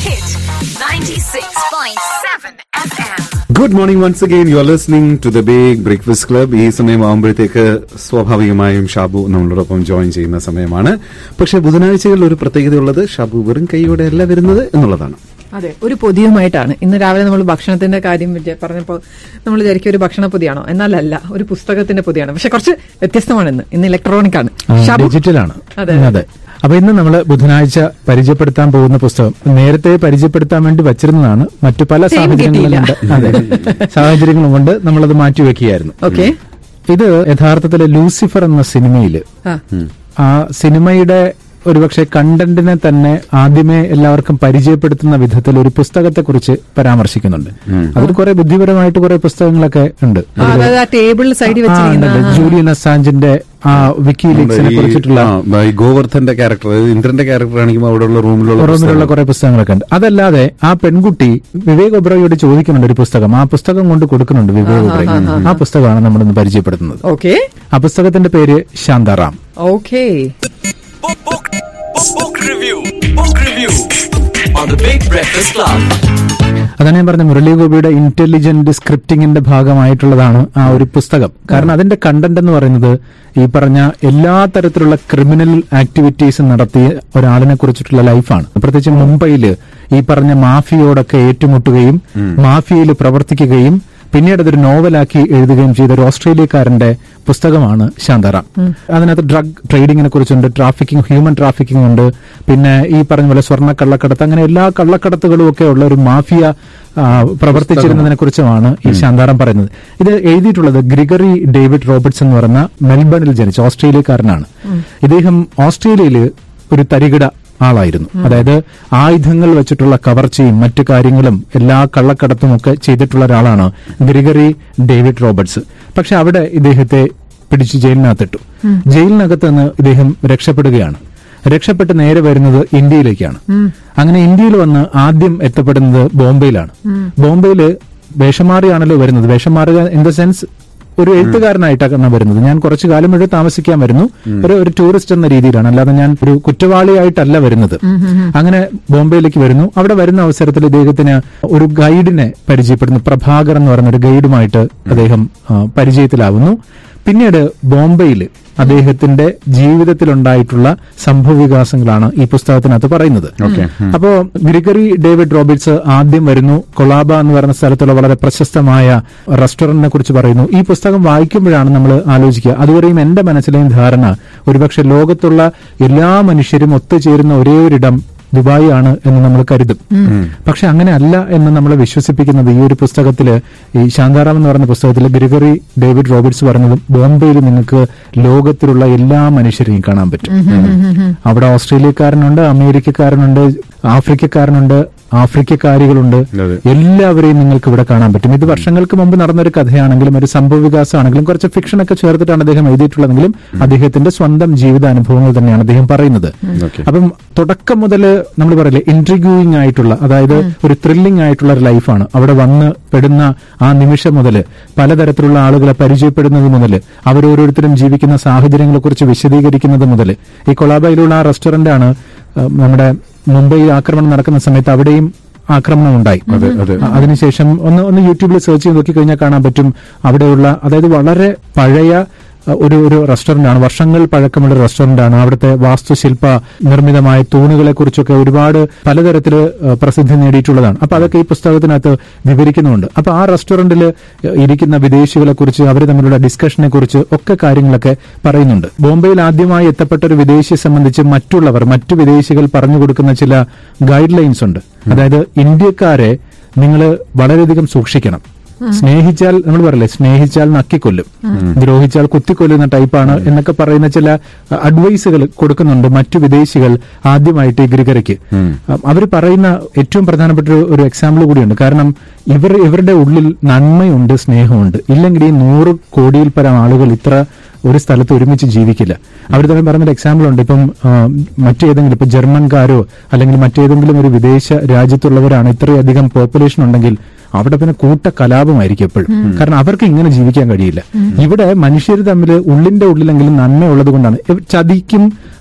Hit 96.7 FM. Good morning once again you are listening to the big breakfast club ഈ സമയമാകുമ്പോഴത്തേക്ക് സ്വാഭാവികമായും ഷാബു നമ്മളോടൊപ്പം join ചെയ്യുന്ന സമയമാണ് പക്ഷെ ബുധനാഴ്ചകളിൽ ഒരു പ്രത്യേകതയുള്ളത് ഷാബു വെറും കൈയോടെ അല്ല വരുന്നത് എന്നുള്ളതാണ് അതെ ഒരു പൊതിയുമായിട്ടാണ് ഇന്ന് രാവിലെ നമ്മൾ ഭക്ഷണത്തിന്റെ കാര്യം വിചാ- പറഞ്ഞപ്പോൾ നമ്മൾ വിചാരിക്കും ഒരു ഭക്ഷണ പൊതിയാണോ എന്നാലല്ല ഒരു പുസ്തകത്തിന്റെ പൊതിയാണ് പക്ഷെ കുറച്ച് വ്യത്യസ്തമാണ് ഇന്ന് ഇന്ന് ഇലക്ട്രോണിക് ആണ് ഷാബു. ഡിജിറ്റലാണ് അതെ. അതെ അപ്പൊ ഇന്ന് നമ്മൾ ബുധനാഴ്ച പരിചയപ്പെടുത്താൻ പോകുന്ന പുസ്തകം നേരത്തെ പരിചയപ്പെടുത്താൻ വേണ്ടി വച്ചിരുന്നതാണ് മറ്റു പല Time സാഹചര്യങ്ങളും കിട്ടിയില്ല. കൊണ്ട് അതെ സാഹചര്യങ്ങളും കൊണ്ട് നമ്മളത് മാറ്റിവെക്കുകയായിരുന്നു ഓക്കെ ഇത് യഥാർത്ഥത്തിൽ ലൂസിഫർ എന്ന സിനിമയിൽ ആ ആ സിനിമയുടെ ഒരുപക്ഷെ കണ്ടന്റിനെ തന്നെ ആദ്യമേ എല്ലാവർക്കും പരിചയപ്പെടുത്തുന്ന വിധത്തിൽ ഒരു പുസ്തകത്തെ കുറിച്ച് പരാമർശിക്കുന്നുണ്ട് അതിൽ കുറെ ബുദ്ധിപരമായിട്ട് കുറെ പുസ്തകങ്ങളൊക്കെ ഉണ്ട് ആ, അതായത് ആ ടേബിൾ സൈഡിൽ ആ, വെച്ചിരിക്കുന്ന ഉണ്ടല്ലോ. ജൂലിയൻ അസാഞ്ചിന്റെ ആ വിക്കിലീക്സിനെ ഈ, കുറിച്ചിട്ടുള്ള ആ, ഈ ഗോവർദ്ധന്റെ ക്യാരക്ടർ ഇന്ദ്രന്റെ ക്യാരക്ടർ ആണെങ്കിൽ അവിടെയുള്ള റൂമിലുള്ള റൂമിലുള്ള പുസ്തകങ്ങൾ. കുറെ പുസ്തകങ്ങളൊക്കെ ഉണ്ട് അതല്ലാതെ ആ പെൺകുട്ടി വിവേക് ഒബ്രോയോട് ചോദിക്കുന്നുണ്ട് ഒരു പുസ്തകം ആ പുസ്തകം കൊണ്ട് കൊടുക്കുന്നുണ്ട് വിവേക് ഒബ്രോയ് ആ പുസ്തകമാണ് നമ്മൾ ഇന്ന് പരിചയപ്പെടുത്തുന്നത് ഓക്കെ ആ പുസ്തകത്തിന്റെ പേര് Shantaram okay Book, book, book, book review. Book review on the Big Breakfast Club. അതാണ് ഞാൻ പറഞ്ഞ മുരളി ഗോപിയുടെ ഇന്റലിജന്റ് സ്ക്രിപ്റ്റിംഗിന്റെ ഭാഗമായിട്ടുള്ളതാണ് ആ ഒരു പുസ്തകം കാരണം അതിന്റെ കണ്ടന്റ് എന്ന് പറയുന്നത് ഈ പറഞ്ഞ എല്ലാ തരത്തിലുള്ള ക്രിമിനൽ ആക്ടിവിറ്റീസ് നടത്തിയ ഒരാളിനെ കുറിച്ചിട്ടുള്ള ലൈഫാണ് പ്രത്യേകിച്ച് മുംബൈയിൽ ഈ പറഞ്ഞ മാഫിയോടൊക്കെ ഏറ്റുമുട്ടുകയും മാഫിയയിൽ പ്രവർത്തിക്കുകയും പിന്നീട് അതൊരു നോവലാക്കി എഴുതുകയും ചെയ്ത ഒരു ഓസ്ട്രേലിയക്കാരന്റെ പുസ്തകമാണ് ശാന്താറാം അതിനകത്ത് ഡ്രഗ് ട്രേഡിങ്ങിനെ കുറിച്ചുണ്ട് ട്രാഫിക്കിംഗ് ഹ്യൂമൻ ട്രാഫിക്കിംഗ് ഉണ്ട് പിന്നെ ഈ പറഞ്ഞ പോലെ സ്വർണ്ണ കള്ളക്കടത്ത് അങ്ങനെ എല്ലാ കള്ളക്കടത്തുകളും ഒക്കെ ഉള്ള ഒരു മാഫിയ ആ, പ്രവർത്തിച്ചിരുന്നതിനെ കുറിച്ചുമാണ് ഈ ശാന്താറാം പറയുന്നത് ഇത് എഴുതിയിട്ടുള്ളത് ഗ്രിഗറി ഡേവിഡ് റോബർട്സ് എന്ന് പറയുന്ന മെൽബണിൽ ജനിച്ച ഓസ്ട്രേലിയക്കാരനാണ് ഇദ്ദേഹം ഓസ്ട്രേലിയയിൽ ഒരു തരികിട ആളായിരുന്നു അതായത് ആയുധങ്ങൾ വെച്ചിട്ടുള്ള കവർച്ചയും മറ്റു കാര്യങ്ങളും എല്ലാ കള്ളക്കടത്തും ഒക്കെ ചെയ്തിട്ടുള്ള ഒരാളാണ് ഗ്രിഗറി ഡേവിഡ് റോബർട്സ് പക്ഷെ അവിടെ ഇദ്ദേഹത്തെ പിടിച്ച് ജയിലിനകത്തിട്ടു ജയിലിനകത്ത് നിന്ന് ഇദ്ദേഹം രക്ഷപ്പെടുകയാണ് രക്ഷപ്പെട്ട് നേരെ വരുന്നത് ഇന്ത്യയിലേക്കാണ് അങ്ങനെ ഇന്ത്യയിൽ വന്ന് ആദ്യം എത്തപ്പെടുന്നത് ബോംബെയിലാണ് ബോംബെയില് വേഷം മാറിയാണല്ലോ വരുന്നത് വേഷം മാറുക ഇൻ ദ സെൻസ് ഒരു എഴുത്തുകാരനായിട്ടാണ് വരുന്നത് ഞാൻ കുറച്ചു കാലം മുഴുവൻ താമസിക്കാൻ വരുന്നു ഒരു ഒരു ടൂറിസ്റ്റ് എന്ന രീതിയിലാണ് അല്ലാതെ ഞാൻ ഒരു കുറ്റവാളിയായിട്ടല്ല വരുന്നത് അങ്ങനെ ബോംബെയിലേക്ക് വരുന്നു അവിടെ വരുന്ന അവസരത്തിൽ ഇദ്ദേഹത്തിന് ഒരു ഗൈഡിനെ പരിചയപ്പെടുന്നു പ്രഭാകർ എന്ന് പറയുന്ന ഒരു ഗൈഡുമായിട്ട് അദ്ദേഹം ആ, പരിചയത്തിലാവുന്നു പിന്നീട് ബോംബെയിൽ അദ്ദേഹത്തിന്റെ ജീവിതത്തിലുണ്ടായിട്ടുള്ള സംഭവവികാസങ്ങളാണ് ഈ പുസ്തകത്തിനകത്ത് പറയുന്നത് അപ്പോ ഗ്രിഗറി ഡേവിഡ് റോബിറ്റ്സ് ആദ്യം വരുന്നു കൊളാബ എന്ന് പറയുന്ന സ്ഥലത്തുള്ള വളരെ പ്രശസ്തമായ റെസ്റ്റോറന്റിനെ കുറിച്ച് പറയുന്നു ഈ പുസ്തകം വായിക്കുമ്പോഴാണ് നമ്മൾ ആലോചിക്കുക അതുവരെയും എന്റെ മനസ്സിലെയും ധാരണ ഒരുപക്ഷെ ലോകത്തുള്ള എല്ലാ മനുഷ്യരും ഒത്തുചേരുന്ന ഒരേ ഒരിടം ദുബായ് ആണ് എന്ന് നമ്മൾ കരുതും പക്ഷെ അങ്ങനെ അല്ല എന്ന് നമ്മളെ വിശ്വസിപ്പിക്കുന്നത് ഈ ഒരു പുസ്തകത്തില് ഈ ശാന്താറാം എന്ന് പറയുന്ന പുസ്തകത്തിൽ ഗ്രിഗറി ഡേവിഡ് റോബർട്സ് പറഞ്ഞതും ബോംബെയിൽ നിങ്ങൾക്ക് ലോകത്തിലുള്ള എല്ലാ മനുഷ്യരെയും കാണാൻ പറ്റും അവിടെ ഓസ്ട്രേലിയക്കാരനുണ്ട് അമേരിക്കക്കാരനുണ്ട് ആഫ്രിക്കക്കാരനുണ്ട് ആഫ്രിക്കക്കാരികളുണ്ട് അതെ. എല്ലാവരെയും നിങ്ങൾക്ക് ഇവിടെ കാണാൻ പറ്റും ഇത് വർഷങ്ങൾക്ക് മുമ്പ് നടന്നൊരു കഥയാണെങ്കിലും ഒരു സംഭവ വികാസമാണെങ്കിലും കുറച്ച് ഫിക്ഷൻ ഒക്കെ ചേർത്തിട്ടാണ് അദ്ദേഹം എഴുതിയിട്ടുള്ളതെങ്കിലും അദ്ദേഹത്തിന്റെ സ്വന്തം ജീവിതാനുഭവങ്ങൾ തന്നെയാണ് അദ്ദേഹം പറയുന്നത് അപ്പം തുടക്കം മുതൽ നമ്മൾ പറയില്ലേ ഇൻട്രിഗ്യൂയിങ് ആയിട്ടുള്ള അതായത് ഒരു ത്രില്ലിംഗ് ആയിട്ടുള്ള ഒരു ലൈഫാണ് അവിടെ വന്ന് പെടുന്ന ആ നിമിഷം മുതൽ പലതരത്തിലുള്ള ആളുകളെ പരിചയപ്പെടുന്നത് മുതൽ അവരോരോരുത്തരും ജീവിക്കുന്ന സാഹചര്യങ്ങളെ കുറിച്ച് വിശദീകരിക്കുന്നത് മുതൽ ഈ കൊളാബയിലുള്ള ആ റെസ്റ്റോറന്റ് ആണ് ആ, നമ്മുടെ മുംബൈ ആക്രമണം നടക്കുന്ന സമയത്ത് അവിടെയും ആക്രമണം ഉണ്ടായി അതെ, അതെ. അ- അതിനുശേഷം ഒന്ന് ഒന്ന് യൂട്യൂബിൽ സെർച്ച് ചെയ്ത് നോക്കിക്കഴിഞ്ഞാൽ കാണാൻ പറ്റും അവിടെയുള്ള അതായത് വളരെ പഴയ അ, ഒരു ഒരു റെസ്റ്റോറന്റ് ആണ് വർഷങ്ങൾ പഴക്കമുള്ള റെസ്റ്റോറന്റ് ആണ് അവിടുത്തെ വാസ്തുശില്പ നിർമ്മിതമായ തൂണുകളെ കുറിച്ചൊക്കെ ഒരുപാട് പലതരത്തില് അ, പ്രസിദ്ധി നേടിയിട്ടുള്ളതാണ് അപ്പൊ അതൊക്കെ ഈ പുസ്തകത്തിനകത്ത് വിവരിക്കുന്നുണ്ട് അപ്പൊ ആ റെസ്റ്റോറന്റിൽ ഇരിക്കുന്ന വിദേശികളെ കുറിച്ച് അവർ തമ്മിലുള്ള ഡിസ്കഷനെ കുറിച്ച് ഒക്കെ കാര്യങ്ങളൊക്കെ പറയുന്നുണ്ട് ബോംബെയിൽ ആദ്യമായി എത്തപ്പെട്ട ഒരു വിദേശിയെ സംബന്ധിച്ച് മറ്റുള്ളവർ മറ്റു വിദേശികൾ പറഞ്ഞു കൊടുക്കുന്ന ചില ഗൈഡ് ലൈൻസ് ഉണ്ട് അതായത് ഇന്ത്യക്കാരെ നിങ്ങൾ വളരെയധികം സൂക്ഷിക്കണം സ്നേഹിച്ചാൽ നമ്മൾ പറയില്ലേ സ്നേഹിച്ചാൽ നക്കിക്കൊല്ലും ദ്രോഹിച്ചാൽ കുത്തിക്കൊല്ലുന്ന ടൈപ്പാണ് എന്നൊക്കെ പറയുന്ന ചില അഡ്വൈസുകൾ കൊടുക്കുന്നുണ്ട് മറ്റു വിദേശികൾ ആദ്യമായിട്ട് ഈ ഗ്രിഗറിക്ക് അവർ പറയുന്ന ഏറ്റവും പ്രധാനപ്പെട്ട ഒരു- ഒരു എക്സാമ്പിൾ കൂടിയുണ്ട് കാരണം ഇവർ ഇവരുടെ ഉള്ളിൽ നന്മയുണ്ട് സ്നേഹമുണ്ട് ഇല്ലെങ്കിൽ ഈ നൂറ് കോടിയിൽ പരം ആളുകൾ ഇത്ര ഒരു സ്ഥലത്ത് ഒരുമിച്ച് ജീവിക്കില്ല അവർ തന്നെ പറഞ്ഞൊരു എക്സാമ്പിൾ ഉണ്ട് ഇപ്പം ആ, മറ്റേതെങ്കിലും ഇപ്പൊ ജർമ്മൻകാരോ അല്ലെങ്കിൽ മറ്റേതെങ്കിലും ഒരു വിദേശ രാജ്യത്തുള്ളവരാണ് ഇത്രയധികം പോപ്പുലേഷൻ ഉണ്ടെങ്കിൽ അവിടെ പിന്നെ കൂട്ട കലാപമായിരിക്കും എപ്പോഴും കാരണം അവർക്ക് ഇങ്ങനെ ജീവിക്കാൻ കഴിയില്ല ഇവിടെ മനുഷ്യർ തമ്മിൽ ഉള്ളിന്റെ ഉള്ളിലെങ്കിലും നന്മയുള്ളത് കൊണ്ടാണ് ഇവർ ചതിക്കും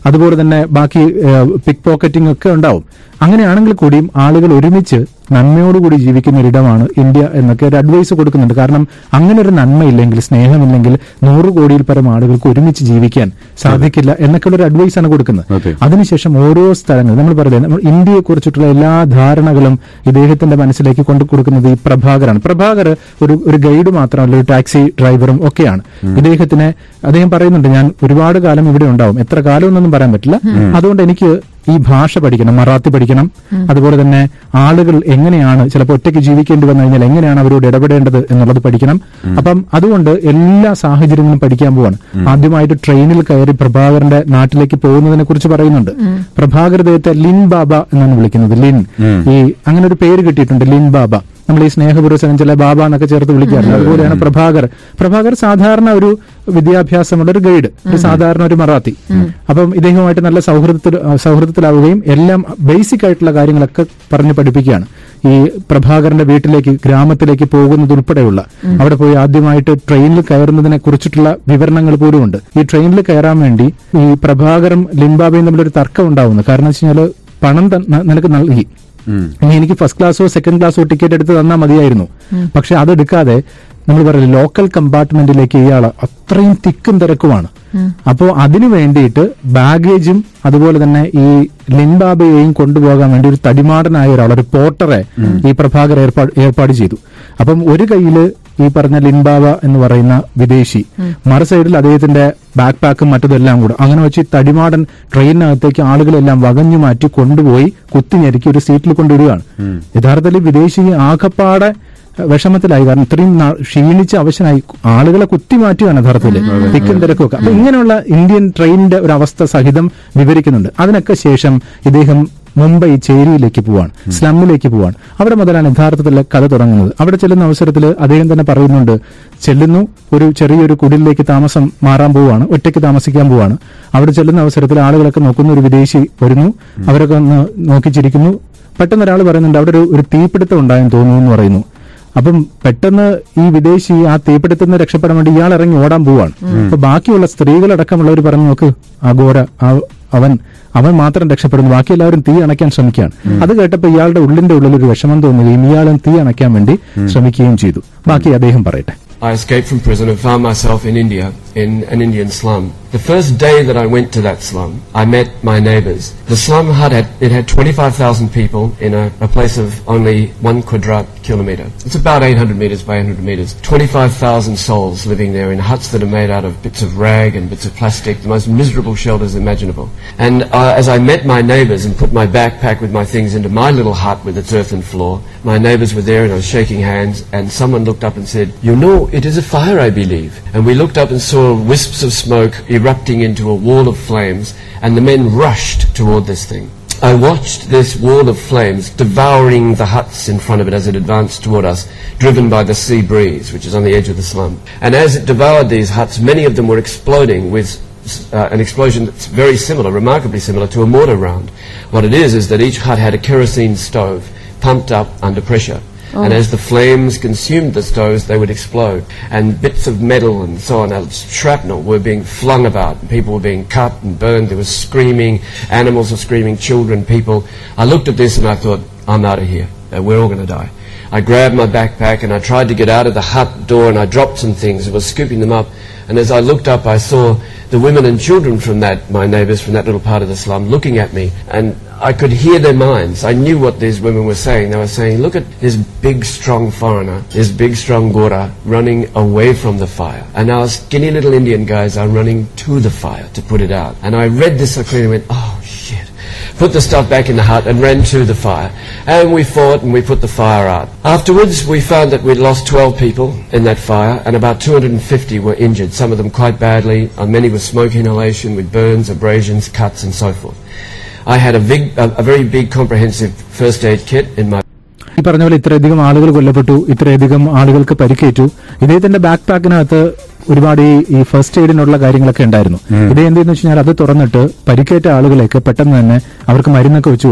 അതുപോലെ തന്നെ ബാക്കി പിക് പോക്കറ്റിംഗ് ഒക്കെ ഉണ്ടാവും അങ്ങനെയാണെങ്കിൽ കൂടിയും ആളുകൾ ഒരുമിച്ച് നന്മയോടുകൂടി ജീവിക്കുന്ന ഒരിടമാണ് ഇന്ത്യ എന്നൊക്കെ ഒരു അഡ്വൈസ് കൊടുക്കുന്നുണ്ട് കാരണം അങ്ങനെ ഒരു നന്മയില്ലെങ്കിൽ സ്നേഹമില്ലെങ്കിൽ നൂറ് കോടിയിൽ പരം ആളുകൾക്ക് ഒരുമിച്ച് ജീവിക്കാൻ സാധിക്കില്ല എന്നൊക്കെയുള്ള ഒരു അഡ്വൈസ് ആണ് കൊടുക്കുന്നത് അതെ. അതിനുശേഷം ഓരോ സ്ഥലങ്ങൾ നമ്മൾ പറയുന്നത് നമ്മൾ ഇന്ത്യയെ കുറിച്ചിട്ടുള്ള എല്ലാ ധാരണകളും ഇദ്ദേഹത്തിന്റെ മനസ്സിലേക്ക് കൊണ്ടു കൊടുക്കുന്നത് ഈ പ്രഭാകരാണ് പ്രഭാകർ ഒരു ഒരു ഗൈഡ് മാത്രമല്ല ഒരു ടാക്സി ഡ്രൈവറും ഒക്കെയാണ് ഇദ്ദേഹത്തിന് അദ്ദേഹം പറയുന്നുണ്ട് ഞാൻ ഒരുപാട് കാലം ഇവിടെ ഉണ്ടാവും എത്ര കാലം എന്നൊന്നും പറയാൻ പറ്റില്ല അതുകൊണ്ട് എനിക്ക് ഈ ഭാഷ പഠിക്കണം മറാത്തി പഠിക്കണം അതുപോലെ തന്നെ ആളുകൾ എങ്ങനെയാണ് ചിലപ്പോൾ ഒറ്റയ്ക്ക് ജീവിക്കേണ്ടി വന്നു കഴിഞ്ഞാൽ എങ്ങനെയാണ് അവരോട് ഇടപെടേണ്ടത് എന്നുള്ളത് പഠിക്കണം അപ്പം അതുകൊണ്ട് എല്ലാ സാഹചര്യങ്ങളും പഠിക്കാൻ പോവാണ് ആദ്യമായിട്ട് ട്രെയിനിൽ കയറി പ്രഭാകരന്റെ നാട്ടിലേക്ക് പോകുന്നതിനെ കുറിച്ച് പറയുന്നുണ്ട് പ്രഭാകർ ദൈവത്തെ ലിൻ ബാബ എന്നാണ് വിളിക്കുന്നത് ലിൻ ഈ അങ്ങനെ ഒരു പേര് കിട്ടിയിട്ടുണ്ട് ലിൻ ബാബ നമ്മൾ ഈ സ്നേഹപുരസരം ചില ബാബ എന്നൊക്കെ ചേർത്ത് വിളിക്കാറുണ്ട് അതുപോലെയാണ് പ്രഭാകർ പ്രഭാകർ സാധാരണ ഒരു വിദ്യാഭ്യാസമുള്ള ഒരു ഗൈഡ് ഒരു സാധാരണ ഒരു മറാത്തി അപ്പം ഇദ്ദേഹവുമായിട്ട് നല്ല സൗഹൃദത്തിൽ സൗഹൃദത്തിലാവുകയും എല്ലാം ബേസിക് ആയിട്ടുള്ള കാര്യങ്ങളൊക്കെ പറഞ്ഞു പഠിപ്പിക്കുകയാണ് ഈ പ്രഭാകരന്റെ വീട്ടിലേക്ക് ഗ്രാമത്തിലേക്ക് പോകുന്നത് ഉൾപ്പെടെയുള്ള അവിടെ പോയി ആദ്യമായിട്ട് ട്രെയിനിൽ കയറുന്നതിനെ കുറിച്ചിട്ടുള്ള വിവരണങ്ങൾ പോലും ഉണ്ട് ഈ ട്രെയിനിൽ കയറാൻ വേണ്ടി ഈ പ്രഭാകറും ലിംബാബയും തമ്മിലൊരു തർക്കം ഉണ്ടാവുന്നു കാരണം വെച്ച് കഴിഞ്ഞാൽ പണം ത- ന- നിനക്ക് നൽകി ഇനി എനിക്ക് ഫസ്റ്റ് ക്ലാസ്സോ സെക്കൻഡ് ക്ലാസ്സോ ടിക്കറ്റ് എടുത്ത് തന്നാൽ മതിയായിരുന്നു പക്ഷെ അതെടുക്കാതെ നമ്മൾ പറയില്ല ലോക്കൽ കമ്പാർട്ട്മെന്റിലേക്ക് ഇയാൾ അത്രയും തിക്കും തിരക്കുമാണ് അപ്പോ അതിനു വേണ്ടിയിട്ട് ബാഗേജും അതുപോലെ തന്നെ ഈ ലിൻബാബയെയും കൊണ്ടുപോകാൻ വേണ്ടി ഒരു തടിമാടനായ ഒരാൾ ഒരു പോർട്ടറെ ഈ പ്രഭാകർ ഏർപ്പാട് ഏർപ്പാട് ചെയ്തു അപ്പം ഒരു കയ്യില് ഈ പറഞ്ഞ ലിൻബാബ എന്ന് പറയുന്ന വിദേശി മറു സൈഡിൽ അദ്ദേഹത്തിന്റെ ബാക്ക് പാക്കും മറ്റതെല്ലാം കൂടെ അങ്ങനെ വെച്ച് ഈ തടിമാടൻ ട്രെയിനിനകത്തേക്ക് ആളുകളെല്ലാം വകഞ്ഞു മാറ്റി കൊണ്ടുപോയി കുത്തിഞ്ഞെരുക്കി ഒരു സീറ്റിൽ കൊണ്ടിടുകയാണ് യഥാർത്ഥത്തിൽ വിദേശി ആകപ്പാടെ വിഷമത്തിലായി കാരണം ഇത്രയും നാ- ക്ഷീണിച്ച് അവശനായി ആളുകളെ കുത്തി മാറ്റുകയാണ് യഥാർത്ഥത്തിൽ തിക്കും തിരക്കും ഒക്കെ അപ്പൊ ഇങ്ങനെയുള്ള ഇന്ത്യൻ ട്രെയിനിന്റെ ഒരു അവസ്ഥ സഹിതം വിവരിക്കുന്നുണ്ട് അതിനൊക്കെ ശേഷം ഇദ്ദേഹം മുംബൈ ചേരിയിലേക്ക് പോവാണ് സ്ലമ്മിലേക്ക് പോവാണ് അവിടെ മുതലാണ് യഥാർത്ഥത്തിൽ കഥ തുടങ്ങുന്നത് അവിടെ ചെല്ലുന്ന അവസരത്തിൽ അദ്ദേഹം തന്നെ പറയുന്നുണ്ട് ചെല്ലുന്നു ഒരു ചെറിയൊരു കുടിലേക്ക് താമസം മാറാൻ പോവാണ് ഒറ്റയ്ക്ക് താമസിക്കാൻ പോവാണ് അവിടെ ചെല്ലുന്ന അവസരത്തിൽ ആളുകളൊക്കെ നോക്കുന്ന ഒരു വിദേശി വരുന്നു അവരൊക്കെ ഒന്ന് നോക്കി ചിരിക്കുന്നു പെട്ടെന്ന് ഒരാൾ പറയുന്നുണ്ട് അവിടെ ഒരു ഒരു തീപിടുത്തം ഉണ്ടായെന്ന് തോന്നുന്നു എന്ന് പറയുന്നു അപ്പം പെട്ടെന്ന് ഈ വിദേശി ആ തീപിടുത്തത്തിൽ നിന്ന് രക്ഷപ്പെടാൻ വേണ്ടി ഇയാൾ ഇറങ്ങി ഓടാൻ പോവാണ് അപ്പൊ ബാക്കിയുള്ള സ്ത്രീകളടക്കമുള്ളവർ പറഞ്ഞു നോക്ക് ആ ഘോര ആ- അവൻ അവൻ മാത്രം രക്ഷപ്പെടുന്നു ബാക്കി എല്ലാവരും തീ അണയ്ക്കാൻ ശ്രമിക്കുകയാണ് അത് കേട്ടപ്പോൾ ഇയാളുടെ ഉള്ളിന്റെ ഉള്ളിൽ ഒരു വിഷമം തോന്നുകയും ഇയാളും തീ അണയ്ക്കാൻ വേണ്ടി ശ്രമിക്കുകയും ചെയ്തു ബാക്കി അദ്ദേഹം പറയട്ടെ I escaped from prison and found myself in India, in an Indian slum. The first day that I went to that slum, I met my neighbours. The slum hut had, it had 25,000 people in a, a place of only one quadrat kilometre. It's about 800 metres by 800 metres. 25,000 souls living there in huts that are made out of bits of rag and bits of plastic, the most miserable shelters imaginable. And uh, as I met my neighbours and put my backpack with my things into my little hut with its earthen floor, my neighbours were there and I was shaking hands and someone looked up and said, you know, it is a fire, I believe. And we looked up and saw wisps of smoke erupting into a wall of flames and the men rushed toward this thing. I watched this wall of flames devouring the huts in front of it as it advanced toward us, driven by the sea breeze, which is on the edge of the slum. And as it devoured these huts, many of them were exploding with uh, an explosion that's very similar, remarkably similar to a mortar round. What it is, is that each hut had a kerosene stove pumped up under pressure. And as the flames consumed the stoves, they would explode. And bits of metal and so on, uh, shrapnel, were being flung about. People were being cut and burned. There was screaming. Animals were screaming. Children, people. I looked at this and I thought, I'm out of here. Uh, We're all going to die. I grabbed my backpack and I tried to get out of the hut door and I dropped some things. I was scooping them up. And as I looked up, I saw the women and children from that, my neighbours from that little part of the slum, looking at me. And I could hear their minds. I knew what these women were saying. They were saying, look at this big, strong foreigner, this big, strong Gora running away from the fire. And our skinny little Indian guys are running to the fire to put it out. And I read this so clearly and went, oh, shit. Put the stuff back in the hut and ran to the fire. And we fought and we put the fire out. Afterwards, we found that we'd lost 12 people in that fire and about 250 were injured, some of them quite badly, uh, many with smoke inhalation, with burns, abrasions, cuts and so forth. I had a, big, a, a very big comprehensive first aid kit in my ഈ പറഞ്ഞ പോലെ ഇത്രയധികം ആളുകൾ കൊല്ലപ്പെട്ടു ഇത്രയധികം ആളുകൾക്ക് പരിക്കേറ്റു ഇദ്ദേഹത്തിന്റെ ബാക്ക് പാക്കിനകത്ത് ഒരുപാട് ഈ ഈ ഫസ്റ്റ് എയ്ഡിനുള്ള കാര്യങ്ങളൊക്കെ ഉണ്ടായിരുന്നു ഇതേ എന്തെന്ന് വെച്ച് കഴിഞ്ഞാൽ അത് തുറന്നിട്ട് പരിക്കേറ്റ ആളുകളെയൊക്കെ പെട്ടെന്ന് തന്നെ അവർക്ക് മരുന്നൊക്കെ വെച്ചു കൊടുത്തു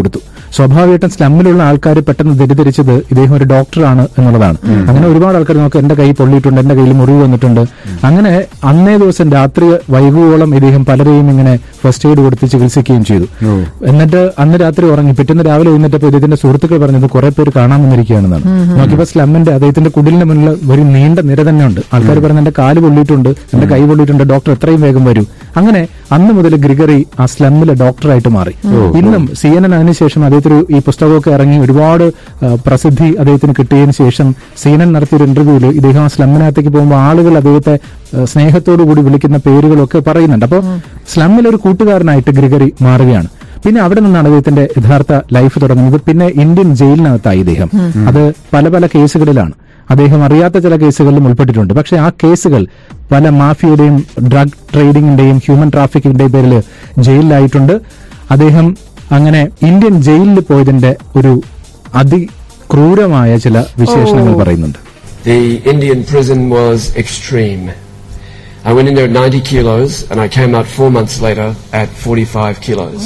സ്വാഭാവികമായിട്ടും സ്ലമ്മിലുള്ള ആൾക്കാർ പെട്ടെന്ന് തെറ്റിദ്ധരിച്ചത് ഇദ്ദേഹം ഒരു ഡോക്ടറാണ് എന്നുള്ളതാണ് അങ്ങനെ ഒരുപാട് ആൾക്കാർ നമുക്ക് എന്റെ കൈ പൊള്ളിയിട്ടുണ്ട് എന്റെ കയ്യിൽ മുറിവ് വന്നിട്ടുണ്ട് അങ്ങനെ അന്നേ ദിവസം രാത്രി വൈകുവോളം ഇദ്ദേഹം പലരെയും ഇങ്ങനെ ഫസ്റ്റ് എയ്ഡ് കൊടുത്ത് ചികിത്സിക്കുകയും ചെയ്തു എന്നിട്ട് അന്ന് രാത്രി ഉറങ്ങി പിറ്റേന്ന് രാവിലെ എഴുന്നേറ്റപ്പോൾ ഇദ്ദേഹത്തിന്റെ സുഹൃത്തുക്കൾ പറഞ്ഞത് കുറെ പേര് കാണാൻ വന്നിരിക്കുകയാണെന്നാണ് നോക്കിയപ്പോൾ സ്ലമ്മിന്റെ അദ്ദേഹത്തിന്റെ കുടിലിന്റെ മുന്നിൽ ഒരു നീണ്ട നിര തന്നെ ഉണ്ട് ആൾക്കാർ പറഞ്ഞ എന്റെ കാല് പൊള്ളിയിട്ടുണ്ട് എന്റെ കൈ പൊള്ളിയിട്ടുണ്ട് ഡോക്ടർ എത്രയും വേഗം വരൂ അങ്ങനെ അന്ന് മുതൽ ഗ്രിഗറി ആ സ്ലമ്മിലെ ഡോക്ടറായിട്ട് മാറി ഇന്നും സി എൻ എൻ അതിനുശേഷം അദ്ദേഹത്തിന് ഈ പുസ്തകമൊക്കെ ഇറങ്ങി ഒരുപാട് ആ, പ്രസിദ്ധി അദ്ദേഹത്തിന് കിട്ടിയതിനു ശേഷം സി എൻ എൻ നടത്തിയ ഒരു ഇന്റർവ്യൂവിൽ ഇദ്ദേഹം ആ സ്ലമ്മിനകത്തേക്ക് പോകുമ്പോൾ ആളുകൾ അദ്ദേഹത്തെ ആ, സ്നേഹത്തോടു കൂടി വിളിക്കുന്ന പേരുകളൊക്കെ പറയുന്നുണ്ട് അപ്പോൾ സ്ലമ്മിലെ ഒരു കൂട്ടുകാരനായിട്ട് ഗ്രിഗറി മാറുകയാണ് പിന്നെ അവിടെ നിന്നാണ് അദ്ദേഹത്തിന്റെ യഥാർത്ഥ ലൈഫ് തുടങ്ങുന്നത് പിന്നെ ഇന്ത്യൻ ജയിലിനകത്തായി ഇദ്ദേഹം അത് പല പല കേസുകളിലാണ് അദ്ദേഹം അറിയാത്ത ചില കേസുകളിലും ഉൾപ്പെട്ടിട്ടുണ്ട് പക്ഷെ ആ കേസുകൾ പല മാഫിയയുടെയും ഡ്രഗ് ട്രേഡിംഗിന്റെയും ഹ്യൂമൻ ട്രാഫിക്കിന്റെയും പേരിൽ ജയിലിലായിട്ടുണ്ട് അദ്ദേഹം അങ്ങനെ ഇന്ത്യൻ ജയിലിൽ പോയതിന്റെ ഒരു അതിക്രൂരമായ ചില വിശേഷണങ്ങൾ പറയുന്നുണ്ട് The Indian prison was extreme. I went in there at 90 kilos and I came out four months later at 45 kilos.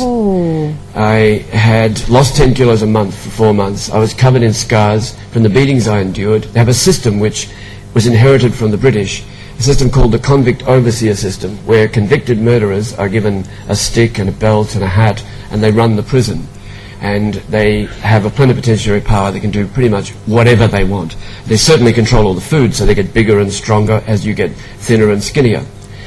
I had lost 10 kilos a month for four months. I was covered in scars from the beatings I endured. They have a system which was inherited from the British, a system called the convict overseer system, where convicted murderers are given a stick and a belt and a hat and they run the prison. And they have a plenipotentiary power. They can do pretty much whatever they want. They certainly control all the food, so they get bigger and stronger as you get thinner and skinnier.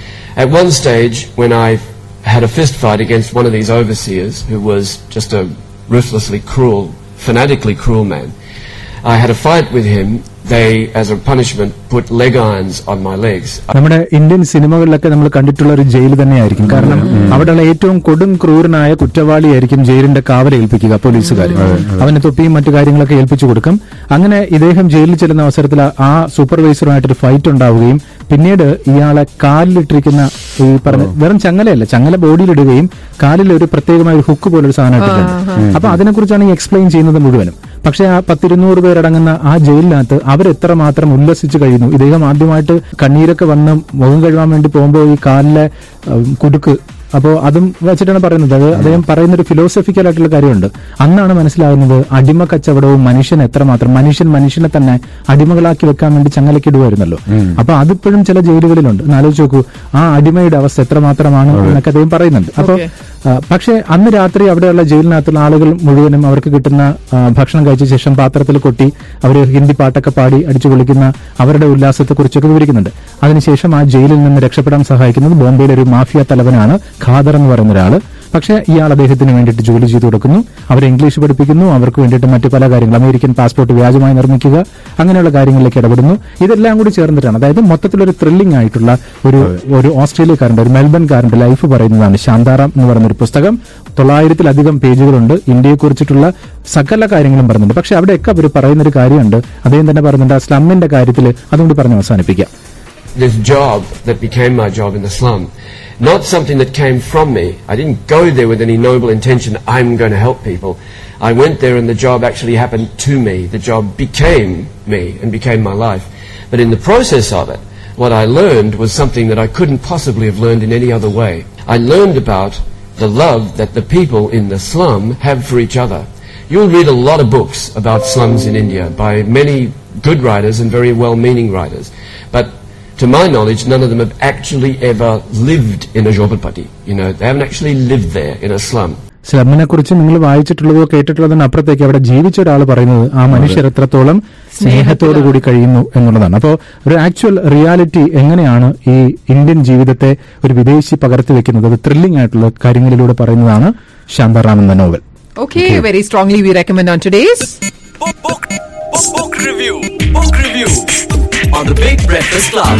At one stage, when I had a fist fight against one of these overseers, who was just a ruthlessly cruel, fanatically cruel man, I had a fight with him. They, as a punishment, put leg irons on my legs. നമ്മുടെ Indian സിനിമകളിലൊക്കെ നമ്മൾ കണ്ടിട്ടുള്ള ഒരു jail തന്നെയായിരിക്കും കാരണം അവിടെയുള്ള ഏറ്റവും കൊടും ക്രൂരനായ കുറ്റവാളിയായിരിക്കും ജയിലിന്റെ കാവൽ ഏൽപ്പിക്കുക പോലീസുകാർ അവന് തൊപ്പിയും മറ്റു കാര്യങ്ങളൊക്കെ ഏൽപ്പിച്ചു കൊടുക്കും അങ്ങനെ ഇദ്ദേഹം ജയിലിൽ ചെല്ലുന്ന അവസരത്തിൽ ആ സൂപ്പർവൈസറുമായിട്ടൊരു ഫൈറ്റ് ഉണ്ടാവുകയും പിന്നീട് ഇയാളെ കാലിലിട്ടിരിക്കുന്ന ഈ പറഞ്ഞ വെറും ചങ്ങലയല്ല ചങ്ങല ബോഡിയിലിടുകയും കാലിൽ ഒരു പ്രത്യേകമായ ഒരു ഹുക്ക് പോലൊരു സാധനം ഇട്ടിട്ടുണ്ട് അപ്പൊ അതിനെക്കുറിച്ചാണ് ഈ എക്സ്പ്ലെയിൻ ചെയ്യുന്നത് മുഴുവനും പക്ഷെ ആ പത്തിരുന്നൂറ് പേരടങ്ങുന്ന ആ ജയിലിനകത്ത് അവരെത്രമാത്രം ഉല്ലസിച്ച് കഴിയുന്നു ഇദ്ദേഹം ആദ്യമായിട്ട് കണ്ണീരൊക്കെ വന്ന് മുഖം കഴുകാൻ വേണ്ടി പോകുമ്പോൾ ഈ കാലിലെ ഉം, കുടുക്ക് അപ്പോൾ അതും വെച്ചിട്ടാണ് പറയുന്നത് അത് അദ്ദേഹം പറയുന്ന ഒരു ഫിലോസഫിക്കൽ ആയിട്ടുള്ള കാര്യമുണ്ട് അന്നാണ് മനസ്സിലാകുന്നത് അടിമ കച്ചവടവും മനുഷ്യൻ എത്രമാത്രം മനുഷ്യൻ മനുഷ്യനെ തന്നെ അടിമകളാക്കി വെക്കാൻ വേണ്ടി ചങ്ങലക്കിടുമായിരുന്നല്ലോ അപ്പൊ അതിപ്പോഴും ചില ജയിലുകളിലുണ്ട് ഒന്ന് ആലോചിച്ച് നോക്കൂ ആ അടിമയുടെ അവസ്ഥ എത്രമാത്രമാണ് എന്നൊക്കെ അദ്ദേഹം പറയുന്നുണ്ട് അപ്പൊ ആ, പക്ഷേ അന്ന് രാത്രി അവിടെയുള്ള ജയിലിനകത്തുള്ള ആളുകൾ മുഴുവനും അവർക്ക് കിട്ടുന്ന ആ, ഭക്ഷണം കഴിച്ച ശേഷം പാത്രത്തിൽ കൊട്ടി അവർ ഹിന്ദി പാട്ടൊക്കെ പാടി അടിച്ചു പൊളിക്കുന്ന അവരുടെ ഉല്ലാസത്തെക്കുറിച്ചൊക്കെ വിവരിക്കുന്നുണ്ട് അതിനുശേഷം ആ ജയിലിൽ നിന്ന് രക്ഷപ്പെടാൻ സഹായിക്കുന്നത് ബോംബെയിലെ ഒരു മാഫിയ തലവനാണ് ഖാദർ എന്ന് പറയുന്ന ഒരാള് പക്ഷേ ഇയാൾ അദ്ദേഹത്തിന് വേണ്ടിയിട്ട് ജോലി ചെയ്തു കൊടുക്കുന്നു അവരെ ഇംഗ്ലീഷ് പഠിപ്പിക്കുന്നു അവർക്ക് വേണ്ടിയിട്ട് മറ്റു പല കാര്യങ്ങൾ അമേരിക്കൻ പാസ്പോർട്ട് വ്യാജമായി നിർമ്മിക്കുക അങ്ങനെയുള്ള കാര്യങ്ങളിലേക്ക് ഇടപെടുന്നു ഇതെല്ലാം കൂടി ചേർന്നിട്ടാണ് അതായത് മൊത്തത്തിലൊരു ത്രില്ലിംഗ് ആയിട്ടുള്ള ഒരു ഒരു ഓസ്ട്രേലിയക്കാരന്റെ ഒരു മെൽബൺകാരന്റെ ലൈഫ് പറയുന്നതാണ് ശാന്താറാം എന്ന് പറയുന്ന ഒരു പുസ്തകം തൊള്ളായിരത്തിലധികം പേജുകളുണ്ട് ഇന്ത്യയെക്കുറിച്ചിട്ടുള്ള സകല കാര്യങ്ങളും പറയുന്നുണ്ട് പക്ഷെ അവിടെയൊക്കെ അവർ പറയുന്ന ഒരു കാര്യമുണ്ട് അദ്ദേഹം തന്നെ പറയുന്നുണ്ട് ആ സ്ലമ്മിന്റെ കാര്യത്തിൽ അതുകൊണ്ട് പറഞ്ഞ് അവസാനിപ്പിക്കാം this job that became my job in the slum. Not something that came from me. I didn't go there with any noble intention, I'm going to help people. I went there and the job actually happened to me. The job became me and became my life. But in the process of it, what I learned was something that I couldn't possibly have learned in any other way. I learned about the love that the people in the slum have for each other. You'll read a lot of books about slums in India by many good writers and very well-meaning writers. But to my knowledge, none of them have actually ever lived in a Jhopalpati. You know, they haven't actually lived there in a slum. സ്ലമ്മിനെ കുറിച്ച് നിങ്ങൾ വായിച്ചിട്ടുള്ളതോ കേട്ടിട്ടുള്ളതിന് അപ്പുറത്തേക്ക് അവിടെ ജീവിച്ച ഒരാൾ പറയുന്നത് ആ മനുഷ്യർ എത്രത്തോളം സ്നേഹത്തോടു കൂടി കഴിയുന്നു എന്നുള്ളതാണ് അപ്പോൾ ഒരു ആക്ച്വൽ റിയാലിറ്റി എങ്ങനെയാണ് ഈ ഇന്ത്യൻ ജീവിതത്തെ ഒരു വിദേശി പകർത്തി വെക്കുന്നത് അത് ത്രില്ലിംഗ് ആയിട്ടുള്ള കാര്യങ്ങളിലൂടെ പറയുന്നതാണ് ശാന്താറാം എന്ന novel Okay, very strongly we recommend on today's. Book, book, book, book review. Book review on the Big Breakfast Club.